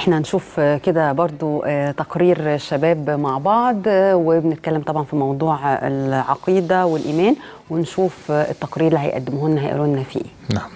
احنا هنشوف آه، كده برضو آه، تقرير الشباب مع بعض آه، وبنتكلم طبعا في موضوع آه، العقيدة والإيمان ونشوف آه، التقرير اللي هيقدموه لنا هيقولوا لنا فيه إيه. نعم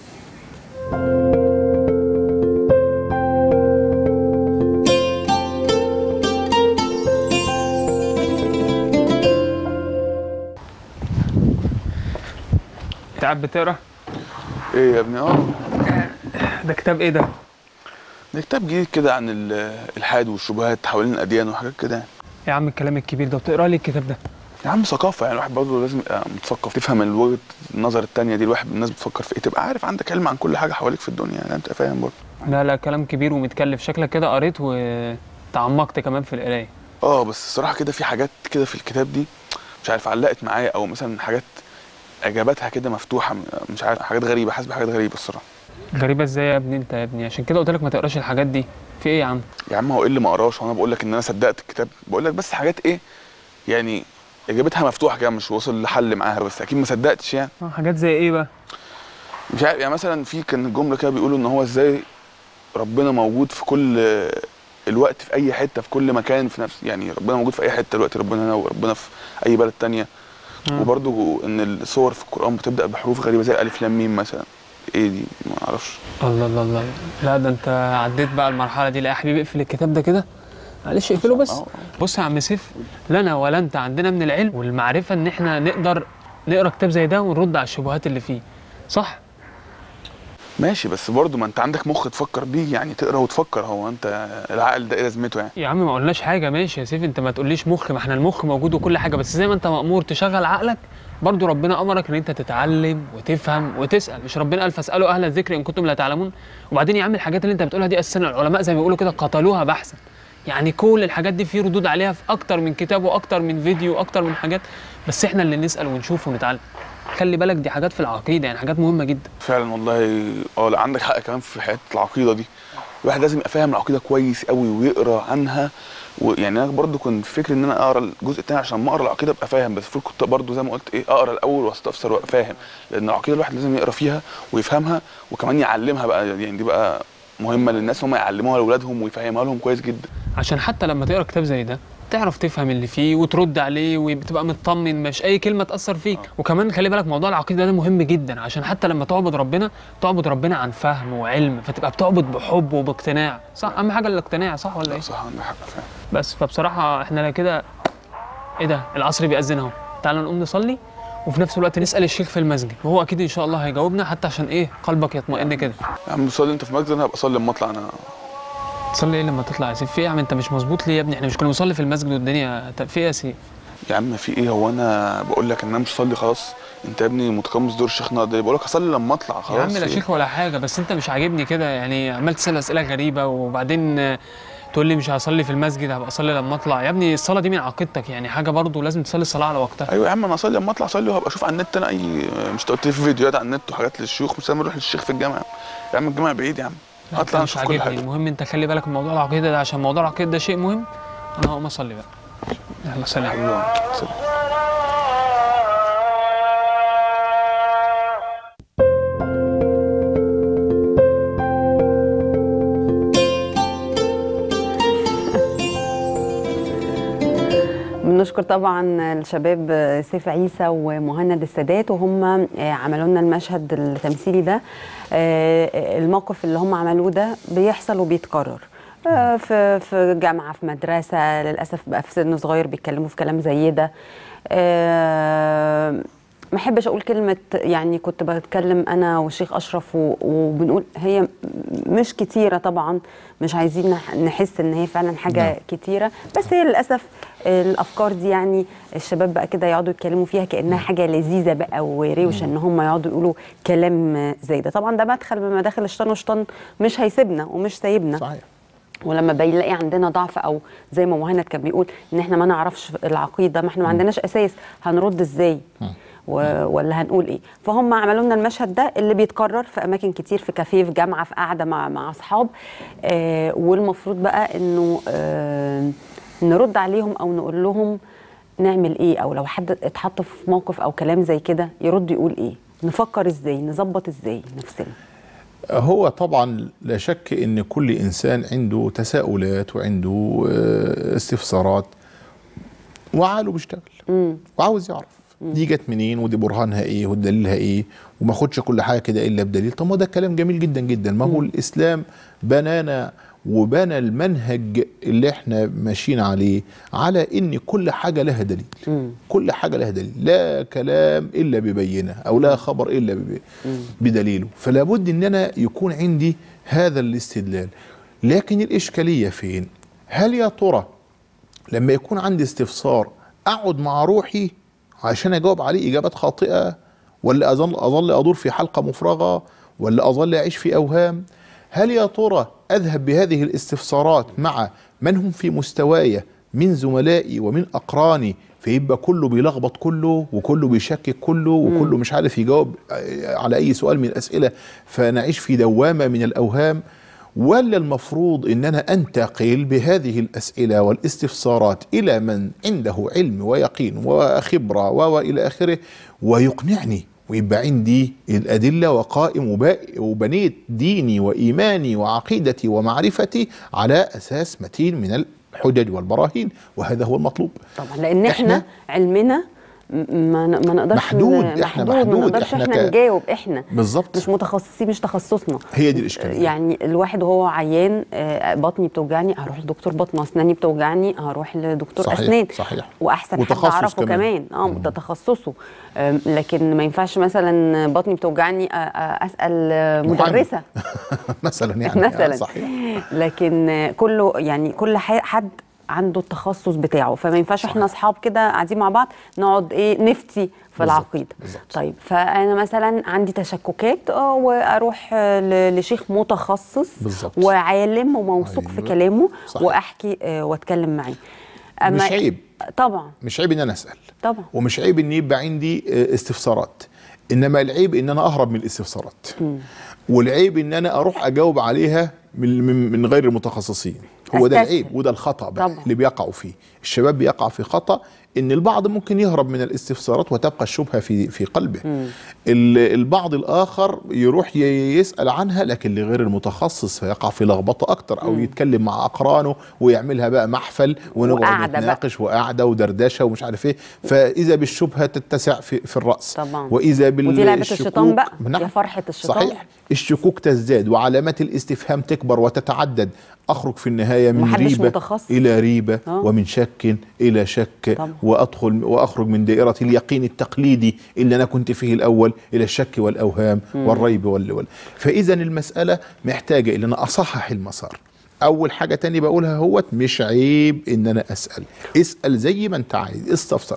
انت قاعد بتقرا ايه يا ابني اه ده كتاب ايه ده ده كتاب جديد كده عن ال- الالحاد والشبهات حوالين الاديان وحاجات كده يعني. يا عم الكلام الكبير ده بتقرا لي الكتاب ده يا عم ثقافه يعني الواحد برضه لازم يبقى متثقف تفهم وجهه النظر التانية دي الواحد الناس بتفكر في ايه تبقى عارف عندك علم عن كل حاجه حواليك في الدنيا يعني انت فاهم برضه لا لا كلام كبير ومتكلف شكلك كده قريت وتعمقت كمان في القرايه اه بس الصراحه كده في حاجات كده في الكتاب دي مش عارف علقت معايا او مثلا حاجات اجاباتها كده مفتوحه مش عارف حاجات غريبه حاسس بحاجات غريبه الصراحه غريبه ازاي يا ابني انت يا ابني عشان كده قلت لك ما تقراش الحاجات دي في ايه يا عم يا عم هو ايه اللي ما قراش وانا بقول لك ان انا صدقت الكتاب بقول لك بس حاجات ايه يعني اجابتها مفتوحه كده مش واصل لحل معاها بس اكيد ما صدقتش يعني آه، حاجات زي ايه بقى مش عارف يعني مثلا في كان جمله كده بيقولوا ان هو ازاي ربنا موجود في كل الوقت في اي حته في كل مكان في نفس يعني ربنا موجود في اي حته دلوقتي ربنا هنا وربنا في اي بلد تانية مم. وبرضه ان الصور في القران بتبدا بحروف غريبه زي الف لام ميم مثلا ايه دي ما اعرفش الله الله الله لا ده انت عديت بقى المرحله دي لا يا حبيبي اقفل الكتاب ده كده معلش اقفله بس آه. بص يا عم سيف لا انا ولا انت عندنا من العلم والمعرفه ان احنا نقدر نقرا كتاب زي ده ونرد على الشبهات اللي فيه صح ماشي بس برضه ما انت عندك مخ تفكر بيه يعني تقرا وتفكر هو انت العقل ده ايه لازمته يعني يا عم ما قلناش حاجه ماشي يا سيف انت ما تقوليش مخ ما احنا المخ موجود وكل حاجه بس زي ما انت مامور تشغل عقلك برضو ربنا امرك ان انت تتعلم وتفهم وتسال مش ربنا قال فاسالوا اهل الذكر ان كنتم لا تعلمون وبعدين يا عم الحاجات اللي انت بتقولها دي اساسا العلماء زي ما بيقولوا كده قتلوها بحثا يعني كل الحاجات دي في ردود عليها في اكتر من كتاب واكتر من فيديو واكتر من حاجات بس احنا اللي نسال ونشوف ونتعلم خلي بالك دي حاجات في العقيده يعني حاجات مهمه جدا فعلا والله اه لا عندك حق كمان في حته العقيده دي الواحد لازم يبقى فاهم العقيده كويس قوي ويقرا عنها ويعني انا برضو كنت فكري ان انا اقرا الجزء الثاني عشان ما اقرا العقيده ابقى فاهم بس المفروض كنت برضو زي ما قلت ايه اقرا الاول واستفسر وابقى فاهم لان العقيده الواحد لازم يقرا فيها ويفهمها وكمان يعلمها بقى يعني دي بقى مهمه للناس هم يعلموها لاولادهم ويفهمها لهم كويس جدا عشان حتى لما تقرا كتاب زي ده تعرف تفهم اللي فيه وترد عليه وتبقى مطمن مش اي كلمه تاثر فيك وكمان خلي بالك موضوع العقيده ده مهم جدا عشان حتى لما تعبد ربنا تعبد ربنا عن فهم وعلم فتبقى بتعبد بحب وباقتناع صح اهم حاجه الاقتناع صح ولا لا ايه صح عندك حق فعلا بس فبصراحه احنا لا كده ايه ده العصر بيأذن اهو تعالى نقوم نصلي وفي نفس الوقت نسال الشيخ في المسجد وهو اكيد ان شاء الله هيجاوبنا حتى عشان ايه قلبك يطمئن كده يا عم صلي انت في المسجد انا هبقى اصلي لما اطلع انا تصلي ايه لما تطلع يا سيف في ايه يا عم انت مش مظبوط ليه يا ابني احنا مش كنا بنصلي في المسجد والدنيا طب في ايه يا سيف يا عم في ايه هو انا بقول لك ان انا مش صلي خلاص انت يا ابني متقمص دور الشيخ نقدر بقول لك اصلي لما اطلع خلاص يا عم لا إيه؟ شيخ ولا حاجه بس انت مش عاجبني كده يعني عمال تسال اسئله غريبه وبعدين آه، تقول لي مش هصلي في المسجد هبقى اصلي لما اطلع يا ابني الصلاه دي من عقيدتك يعني حاجه برضو لازم تصلي الصلاه على وقتها ايوه يا عم انا اصلي لما اطلع اصلي وهبقى اشوف على النت انا اي مش أنت قلت لي في فيديوهات على النت وحاجات للشيوخ مش لازم اروح للشيخ في الجامع يا عم الجامع بعيد يا عم لا، أنت اطلع مش اشوف كل عاجبني حاجه المهم انت خلي بالك من موضوع العقيده ده عشان موضوع العقيده ده شيء مهم انا هقوم اصلي بقى يلا سلام الله سلام. بنشكر طبعا الشباب سيف عيسى ومهند السادات وهم عملوا لنا المشهد التمثيلي ده آه، الموقف اللي هم عملوه ده بيحصل وبيتكرر آه، في في جامعه في مدرسه للاسف بقى في سن صغير بيتكلموا في كلام زي ده آه، ما احبش اقول كلمه يعني كنت بتكلم انا والشيخ اشرف و- وبنقول هي مش كتيره طبعا مش عايزين نح- نحس ان هي فعلا حاجه نعم. كتيره بس هي للاسف الافكار دي يعني الشباب بقى كده يقعدوا يتكلموا فيها كانها حاجه لذيذه بقى وروشه ان هم يقعدوا يقولوا كلام زي ده طبعا ده مدخل من مداخل الشيطان والشيطان مش هيسيبنا ومش سايبنا صحيح ولما بيلاقي عندنا ضعف او زي ما مهند كان بيقول ان احنا ما نعرفش العقيده ما احنا ما عندناش اساس هنرد ازاي و- ولا هنقول ايه فهم عملوا لنا المشهد ده اللي بيتكرر في اماكن كتير في كافيه في جامعه في قاعده مع مع اصحاب آه والمفروض بقى انه آه نرد عليهم او نقول لهم نعمل ايه او لو حد اتحط في موقف او كلام زي كده يرد يقول ايه نفكر ازاي نظبط ازاي نفسنا هو طبعا لا شك ان كل انسان عنده تساؤلات وعنده آه، استفسارات وعقله بيشتغل وعاوز يعرف دي جت منين ودي برهانها ايه ودليلها ايه وما خدش كل حاجه كده الا بدليل طب ما ده كلام جميل جدا جدا ما هو الاسلام بنانا وبنى المنهج اللي احنا ماشيين عليه على ان كل حاجه لها دليل كل حاجه لها دليل لا كلام الا ببينه او لا خبر الا بب- بدليله فلا بد ان انا يكون عندي هذا الاستدلال لكن الاشكاليه فين هل يا ترى لما يكون عندي استفسار اقعد مع روحي عشان اجاوب عليه اجابات خاطئه ولا اظل اظل ادور في حلقه مفرغه ولا اظل اعيش في اوهام هل يا ترى اذهب بهذه الاستفسارات مع من هم في مستواي من زملائي ومن اقراني فيبقى كله بيلخبط كله وكله بيشكك كله وكله مش عارف يجاوب على اي سؤال من الاسئله فنعيش في دوامه من الاوهام ولا المفروض ان انا انتقل بهذه الاسئله والاستفسارات الى من عنده علم ويقين وخبره والى اخره ويقنعني ويبقى عندي الادله وقائم وبا- وبنيت ديني وايماني وعقيدتي ومعرفتي على اساس متين من الحجج والبراهين وهذا هو المطلوب طبعا لان احنا, إحنا- علمنا م- ما ن- ما نقدرش محدود، ن- إحنا ما محدود، نقدرش إحنا احنا ك- نجاوب احنا بالظبط. مش متخصصين مش تخصصنا هي دي الإشكالية. يعني الواحد وهو عيان آه، بطني بتوجعني هروح لدكتور بطن اسناني بتوجعني هروح لدكتور صحيح، اسنان صحيح. واحسن حد وتخصص اعرفه كمان. كمان اه ده تخصصه آم، لكن ما ينفعش مثلا بطني بتوجعني آه، آه، اسال آه، محامي. مدرسه مثلا يعني مثلا آه، صحيح لكن آه، كله يعني كل ح- حد عنده التخصص بتاعه فما ينفعش احنا اصحاب كده قاعدين مع بعض نقعد ايه نفتي في بالظبط، العقيده بالظبط. طيب فانا مثلا عندي تشككات اه واروح آه، ل- لشيخ متخصص بالظبط. وعالم وموثوق في أيوة. كلامه صحيح. واحكي آه، واتكلم معاه مش عيب. طبعا مش عيب ان انا اسال طبعا ومش عيب ان يبقى عندي آه، استفسارات انما العيب ان انا اهرب من الاستفسارات والعيب ان انا اروح اجاوب عليها من من, من غير المتخصصين هو ده أستسهل. العيب وده الخطا بقى طبعا. اللي بيقعوا فيه الشباب بيقع في خطا ان البعض ممكن يهرب من الاستفسارات وتبقى الشبهه في في قلبه ال- البعض الاخر يروح ي- يسال عنها لكن لغير المتخصص فيقع في لخبطه اكتر او يتكلم مع اقرانه ويعملها بقى محفل ونقعد وقعدة بقى. نتناقش وقعده ودردشه ومش عارف ايه فاذا بالشبهه تتسع في, في الراس طبعا. واذا بال ودي لعبة الشيطان بقى. نعم. يا فرحة الشيطان. صحيح الشكوك تزداد وعلامات الاستفهام تكبر وتتعدد اخرج في النهايه من ومحدش ريبه متخصص. الى ريبه آه. ومن شك الى شك طبعا. وادخل واخرج من دائره اليقين التقليدي اللي انا كنت فيه الاول الى الشك والاوهام والريب وال وال فاذا المساله محتاجه الى ان اصحح المسار اول حاجه تاني بقولها هو مش عيب ان انا اسال اسال زي ما انت عايز استفسر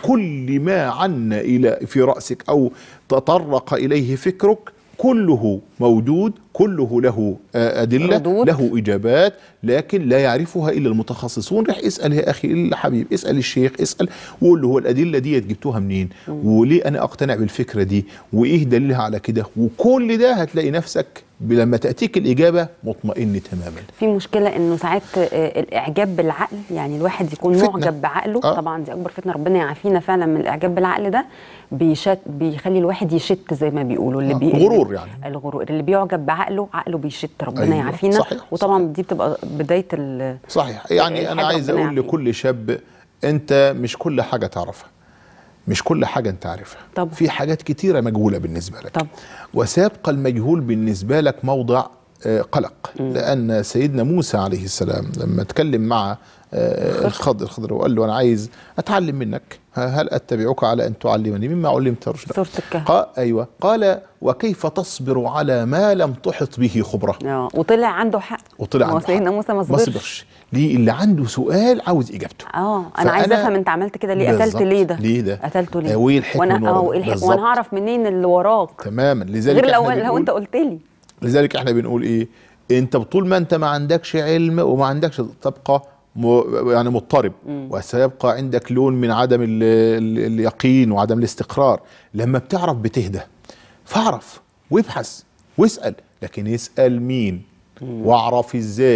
كل ما عنا الى في راسك او تطرق اليه فكرك كله موجود كله له آه، أدلة ردود. له إجابات لكن لا يعرفها إلا المتخصصون رح اسأل يا أخي الحبيب اسأل الشيخ اسأل وقول له هو الأدلة دي جبتوها منين وليه أنا أقتنع بالفكرة دي وإيه دليلها على كده وكل ده هتلاقي نفسك لما تأتيك الإجابة مطمئن تماما في مشكله انه ساعات آه، الاعجاب بالعقل يعني الواحد يكون فتنة. معجب بعقله آه. طبعا دي اكبر فتنه ربنا يعافينا فعلا من الاعجاب بالعقل ده بيشت بيخلي الواحد يشت زي ما بيقولوا اللي آه، بي غرور يعني. الغرور اللي بيعجب بعقله عقله بيشت ربنا أيوة، يعافينا صحيح، وطبعا دي بتبقى بدايه ال صحيح يعني أنا حاجة عايز ربنا أقول يعافينا. لكل شاب أنت مش كل حاجة تعرفها مش كل حاجة أنت عارفها طبعا. في حاجات كتيرة مجهولة بالنسبة لك طبعا. وسيبقى المجهول بالنسبة لك موضع آه، قلق لأن سيدنا موسى عليه السلام لما اتكلم مع آه، الخضر الخضر وقال له أنا عايز أتعلم منك هل أتبعك على أن تعلمني مما علمت رشدا سورة الكهف. قال أيوة قال وكيف تصبر على ما لم تحط به خبرة اه وطلع عنده حق وطلع هو عنده سيدنا حق. موسى ما ما صبرش صبرش ليه اللي عنده سؤال عاوز إجابته اه انا عايز فأنا- افهم انت عملت كده ليه قتلت بالظبط. ليه ده ليه ده؟ قتلته ليه آه، وإيه الحكمة وانا من ورا اه ده؟ وايه الحكمه بالظبط. وانا هعرف منين اللي وراك تماما لذلك غير لو إحنا لو بنقول- انت قلت لي لذلك احنا بنقول ايه انت طول ما انت ما عندكش علم وما عندكش تبقى م يعني مضطرب وسيبقى عندك لون من عدم ال ال اليقين وعدم الاستقرار لما بتعرف بتهدى فاعرف وابحث واسال لكن اسال مين واعرف ازاي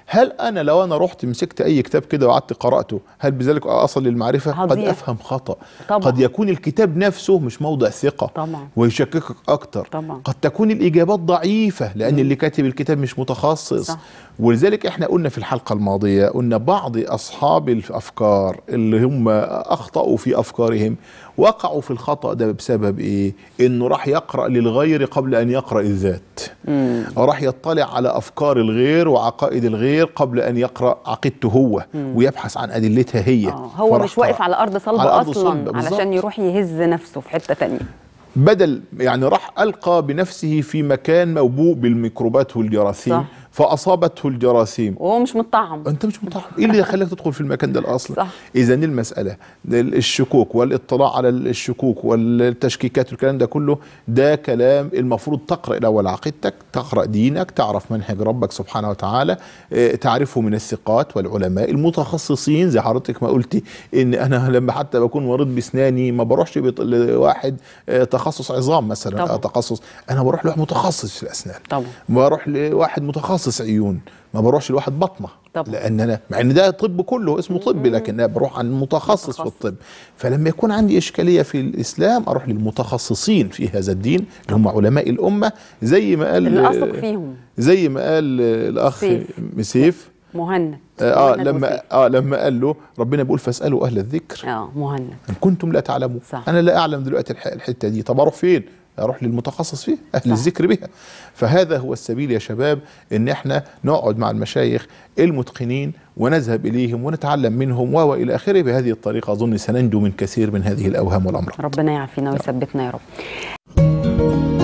هل انا لو انا رحت مسكت اي كتاب كده وقعدت قراته هل بذلك اصل للمعرفه قد هضيع. افهم خطا طبعا. قد يكون الكتاب نفسه مش موضع ثقه طبعا. ويشككك اكتر طبعا. قد تكون الاجابات ضعيفه لان اللي كاتب الكتاب مش متخصص صح. ولذلك احنا قلنا في الحلقه الماضيه قلنا بعض اصحاب الافكار اللي هم اخطاوا في افكارهم وقعوا في الخطا ده بسبب ايه انه راح يقرا للغير قبل ان يقرا الذات راح يطلع على افكار الغير وعقائد الغير قبل ان يقرا عقيدته هو ويبحث عن ادلتها هي آه، هو فراح مش واقف قرأ. على ارض صلبه على أرض اصلا صلبة، بالظبط. علشان يروح يهز نفسه في حته تانية بدل يعني راح القى بنفسه في مكان موبوء بالميكروبات والجراثيم صح. فاصابته الجراثيم وهو مش مطعم انت مش مطعم ايه اللي خلاك تدخل في المكان ده اصلا صح. اذا المساله الشكوك والاطلاع على الشكوك والتشكيكات والكلام ده كله ده كلام المفروض تقرا الاول عقيدتك تقرا دينك تعرف منهج ربك سبحانه وتعالى اه، تعرفه من الثقات والعلماء المتخصصين زي حضرتك ما قلتي ان انا لما حتى بكون مريض باسناني ما بروحش بط- لواحد اه، تخصص عظام مثلا طبعا. أو تخصص انا بروح لواحد متخصص في الاسنان طبعا بروح لواحد متخصص عيون ما بروحش لواحد بطنه طبعا. لان انا مع ان ده طب كله اسمه طب لكن انا بروح عن متخصص في متخصص. الطب فلما يكون عندي اشكاليه في الاسلام اروح للمتخصصين في هذا الدين اللي هم علماء الامه زي ما قال اللي اثق فيهم زي ما قال الاخ سيف. سيف مهند اه مهند لما وسيف. اه لما قال له ربنا بيقول فاسالوا اهل الذكر اه مهند ان كنتم لا تعلمون صح. انا لا اعلم دلوقتي الح- الحته دي طب اروح فين اروح للمتخصص فيه اهل صح. الذكر بها فهذا هو السبيل يا شباب ان احنا نقعد مع المشايخ المتقنين ونذهب اليهم ونتعلم منهم و الى اخره بهذه الطريقه اظن سننجو من كثير من هذه الاوهام والامراض ربنا يعافينا ويثبتنا يا رب